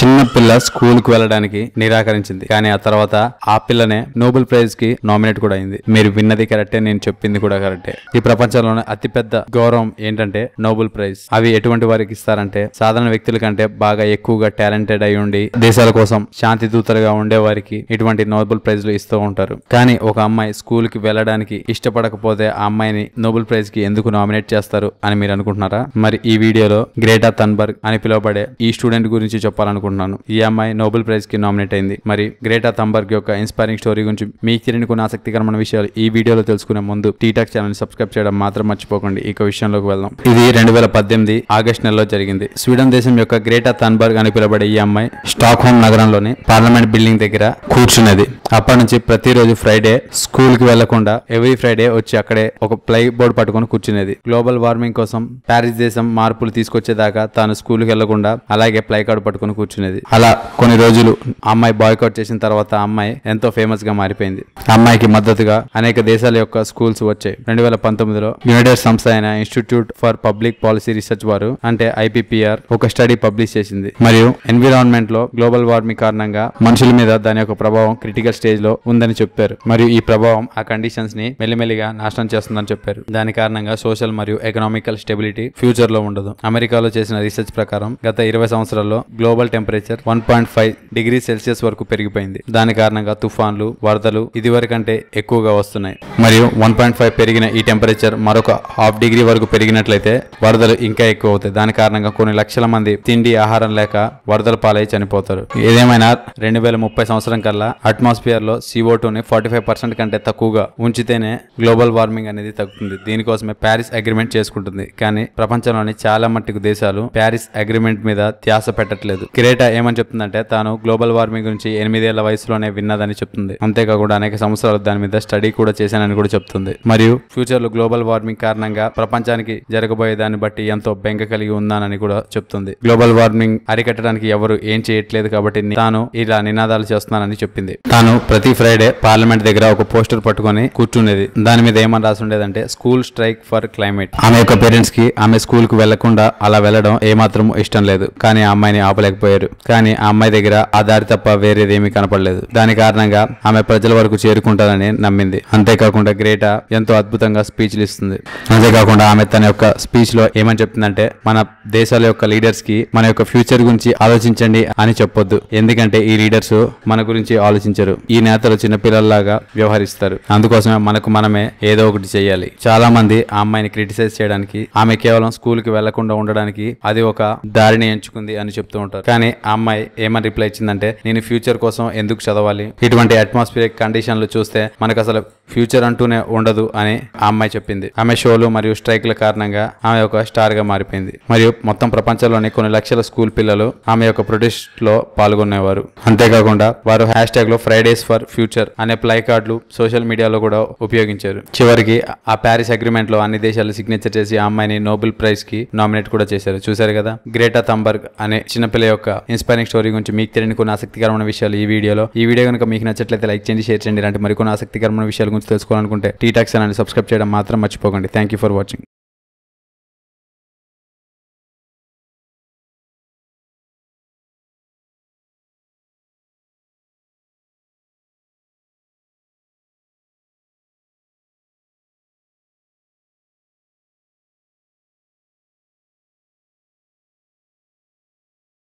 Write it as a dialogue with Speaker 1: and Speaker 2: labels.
Speaker 1: చిన్న పిల్ల స్కూల్ కు వెళ్ళడానికి నిరాకరించింది కానీ ఆ తర్వాత ఆ పిల్లనే నోబెల్ ప్రైజ్ కి నామినేట్ కూడా అయింది మీరు విన్నది కరెక్టే నేను చెప్పింది కూడా కరెక్టే ఈ ప్రపంచంలోనే అతిపెద్ద గౌరవం ఏంటంటే నోబెల్ ప్రైజ్ అవి ఎటువంటి వారికి ఇస్తారంటే సాధారణ వ్యక్తుల కంటే బాగా ఎక్కువగా టాలెంటెడ్ అయి ఉండి దేశాల కోసం శాంతి దూతలుగా ఉండే వారికి ఇటువంటి నోబెల్ ప్రైజ్లు ఇస్తూ ఉంటారు కానీ ఒక అమ్మాయి స్కూల్ కి వెళ్ళడానికి ఇష్టపడకపోతే ఆ అమ్మాయిని నోబెల్ ప్రైజ్ కి ఎందుకు నామినేట్ చేస్తారు అని మీరు అనుకుంటున్నారా మరి ఈ వీడియోలో గ్రేటా తన్బర్గ్ అని పిలువబడే ఈ స్టూడెంట్ గురించి చెప్పాలనుకుంటున్నాను ఈ అమ్మాయి నోబెల్ ప్రైజ్ కి నామినేట్ అయింది మరి గ్రేటా తంబర్గ్ యొక్క ఇన్స్పైరింగ్ స్టోరీ గురించి మీకు తెలియని కొన్ని ఆసక్తికరమైన విషయాలు ఈ వీడియోలో తెలుసుకునే ముందు టీటాక్ ఛానల్ సబ్స్క్రైబ్ చేయడం మాత్రం మర్చిపోకండి ఇక విషయంలోకి వెళ్దాం ఇది రెండు వేల పద్దెనిమిది ఆగస్ట్ నెలలో జరిగింది స్వీడన్ దేశం యొక్క గ్రేటా తన్బర్గ్ అని పిలువబడే ఈ అమ్మాయి స్టాక్ హోమ్ నగరంలోని పార్లమెంట్ బిల్డింగ్ దగ్గర కూర్చున్నది అప్పటి నుంచి ప్రతిరోజు ఫ్రైడే స్కూల్ కి వెళ్లకుండా ఎవ్రీ ఫ్రైడే వచ్చి అక్కడే ఒక ప్లై బోర్డ్ పట్టుకొని కూర్చునేది గ్లోబల్ వార్మింగ్ కోసం ప్యారిస్ దేశం మార్పులు తీసుకొచ్చేదాకా తాను స్కూల్ కి వెళ్లకుండా అలాగే ప్లై కార్డు పట్టుకొని కూర్చునేది అలా కొన్ని రోజులు ఆ అమ్మాయి బాయ్కౌట్ చేసిన తర్వాత ఆ అమ్మాయి ఎంతో ఫేమస్ గా మారిపోయింది ఆ అమ్మాయికి మద్దతుగా అనేక దేశాల యొక్క స్కూల్స్ వచ్చాయి రెండు వేల పంతొమ్మిదిలో యునైటెడ్ సంస్థ అయిన institute for public policy research వారు అంటే ఐపీపీఆర్ ఒక స్టడీ పబ్లిష్ చేసింది మరియు ఎన్విరాన్మెంట్ లో గ్లోబల్ వార్మింగ్ కారణంగా మనుషుల మీద దాని యొక్క ప్రభావం క్రిటికల్ స్టేజ్ లో ఉందని చెప్పారు మరియు ఈ ప్రభావం ఆ కండిషన్స్ ని మెల్లిమెల్లిగా నాశనం చేస్తుందని చెప్పారు దాని కారణంగా సోషల్ మరియు ఎకనామికల్ స్టెబిలిటీ ఫ్యూచర్ లో ఉండదు అమెరికాలో చేసిన రీసెర్చ్ ప్రకారం గత ఇరవై సంవత్సరాల్లో global temperature one point five degree Celsius వరకు పెరిగిపోయింది దాని కారణంగా తుఫాన్లు వరదలు ఇదివరకంటే ఎక్కువగా వస్తున్నాయి మరియు వన్ పాయింట్ ఫైవ్ పెరిగిన ఈ టెంపరేచర్ మరొక హాఫ్ డిగ్రీ వరకు పెరిగినట్లయితే వరదలు ఇంకా ఎక్కువ అవుతాయి దాని కారణంగా కొన్ని లక్షల మంది తిండి ఆహారం లేక వరదల పాలై చనిపోతారు ఏదేమైనా రెండు వేల ముప్పై సంవత్సరం కల్లా అట్మాస్ఫియర్ లో CO2 టూని ఫార్టీ ఫైవ్ పర్సెంట్ కంటే తక్కువగా ఉంచితేనే గ్లోబల్ వార్మింగ్ అనేది తగ్గుతుంది దీనికోసమే ప్యారిస్ అగ్రిమెంట్ చేసుకుంటుంది కానీ ప్రపంచంలోని చాలా మట్టుకు దేశాలు ప్యారిస్ అగ్రిమెంట్ మీద ధ్యాస పెట్టట్లేదు క్రేటా ఏమని చెప్తుందంటే తాను గ్లోబల్ వార్మింగ్ గురించి ఎనిమిదేళ్ల వయసులోనే విన్నదని చెప్తుంది అంతేకాకుండా అనేక సంవత్సరాలు దాని మీద స్టడీ కూడా చేశానని కూడా చెప్తుంది మరియు ఫ్యూచర్ లో గ్లోబల్ వార్మింగ్ కారణంగా ప్రపంచానికి జరగబోయే దాన్ని బట్టి ఎంతో బెంగ కలిగి ఉన్నానని కూడా చెప్తుంది గ్లోబల్ వార్మింగ్ అరికట్టడానికి ఎవరు ఏం చేయట్లేదు కాబట్టి తాను ఇలా నినాదాలు చేస్తున్నానని చెప్పింది తాను ప్రతి ఫ్రైడే పార్లమెంట్ దగ్గర ఒక పోస్టర్ పట్టుకొని కూర్చునేది దాని మీద ఏమని రాసి ఉండేదంటే స్కూల్ స్ట్రైక్ ఫర్ క్లైమేట్ ఆమె యొక్క పేరెంట్స్ కి ఆమె స్కూల్ కు వెళ్లకుండా అలా వెళ్ళడం ఏమాత్రం ఇష్టం లేదు కానీ ఆ అమ్మాయిని ఆపలేకపోయారు కానీ ఆ అమ్మాయి దగ్గర ఆ దారి తప్ప వేరేది ఏమీ కనపడలేదు దాని కారణంగా ఆమె ప్రజల వరకు చేరుకుంటారని నమ్మింది అంతేకాకుండా గ్రేటా ఎంతో అద్భుతంగా స్పీచ్లు ఇస్తుంది అంతేకాకుండా ఆమె తన యొక్క స్పీచ్ లో ఏమని చెప్తుందంటే మన దేశాల యొక్క లీడర్స్ కి మన యొక్క ఫ్యూచర్ గురించి ఆలోచించండి అని చెప్పొద్దు ఎందుకంటే ఈ లీడర్స్ మన గురించి ఆలోచించరు ఈ నేతలు చిన్న పిల్లల్లాగా వ్యవహరిస్తారు అందుకోసమే మనకు మనమే ఏదో ఒకటి చేయాలి చాలా మంది ఆ అమ్మాయిని క్రిటిసైజ్ చేయడానికి ఆమె కేవలం స్కూల్ కి వెళ్లకుండా ఉండడానికి అది ఒక దారిని ఎంచుకుంది అని చెప్తూ ఉంటారు కానీ ఆ అమ్మాయి ఏమని రిప్లై ఇచ్చిందంటే నేను ఫ్యూచర్ కోసం ఎందుకు చదవాలి ఇటువంటి అట్మాస్ఫియర్ కండిషన్లు చూస్తే మనకు అసలు ఫ్యూచర్ అంటూనే ఉండదు అని ఆ అమ్మాయి చెప్పింది ఆమె షోలు మరియు స్ట్రైక్ల కారణంగా ఆమె ఒక స్టార్ గా మారిపోయింది మరియు మొత్తం ప్రపంచంలోని కొన్ని లక్షల స్కూల్ పిల్లలు ఆమె యొక్క ప్రొటెస్ట్ లో పాల్గొనేవారు అంతేకాకుండా వారు హ్యాష్ ట్యాగ్ లో ఫ్రైడేస్ ఫర్ ఫ్యూచర్ అనే ప్లై కార్డులు సోషల్ మీడియాలో కూడా ఉపయోగించారు చివరికి ఆ ప్యారిస్ అగ్రిమెంట్ లో అన్ని దేశాలు సిగ్నేచర్ చేసి ఆ అమ్మాయిని నోబెల్ ప్రైజ్ కి నామినేట్ కూడా చేశారు చూశారు కదా గ్రేటా తంబర్గ్ అనే చిన్నపిల్ల యొక్క ఇన్స్పైరింగ్ స్టోరీ గురించి మీకు తెలియని కొన్ని ఆసక్తికరమైన విషయాలు ఈ వీడియోలో ఈ వీడియో కనుక మీకు నచ్చట్లయితే లైక్ చేయండి షేర్ చేయండి ఇలాంటి మరికొన్ని ఆసక్తికరమైన విషయాల గురించి తెలుసుకోవాలనుకుంటే టీటాక్స్ అని సబ్స్క్రైబ్ చేయడం మాత్రం మర్చిపోకండి థ్యాంక్ యూ ఫర్ వాచింగ్